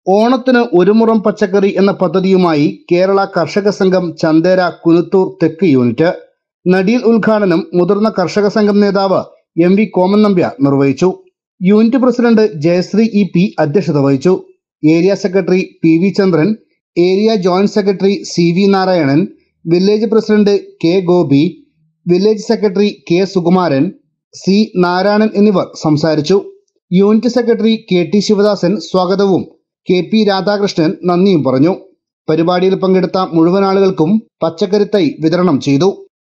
ഓണത്തിന് ഒരു മുറം പച്ചക്കറി എന്ന പദ്ധതിയുമായി കേരള കർഷക സംഘം ചന്തേര കുനുത്തൂർ തെക്ക് യൂണിറ്റ് നടിയിൽ ഉദ്ഘാടനം മുതിർന്ന കർഷക സംഘം നേതാവ് എം വി കോമൻ നമ്പ്യാർ നിർവഹിച്ചു unit president Jayasree E P അധ്യക്ഷത വഹിച്ചു area secretary P V Chandran area joint secretary C V Narayanan village president K Gopi village secretary K Sukumaran C Narayanan എന്നിവർ സംസാരിച്ചു unit secretary K T Sivadasan സ്വാഗതവും കെ പി രാധാകൃഷ്ണൻ നന്ദിയും പറഞ്ഞു പരിപാടിയിൽ പങ്കെടുത്ത മുഴുവൻ ആളുകൾക്കും പച്ചക്കറി തൈ വിതരണം ചെയ്തു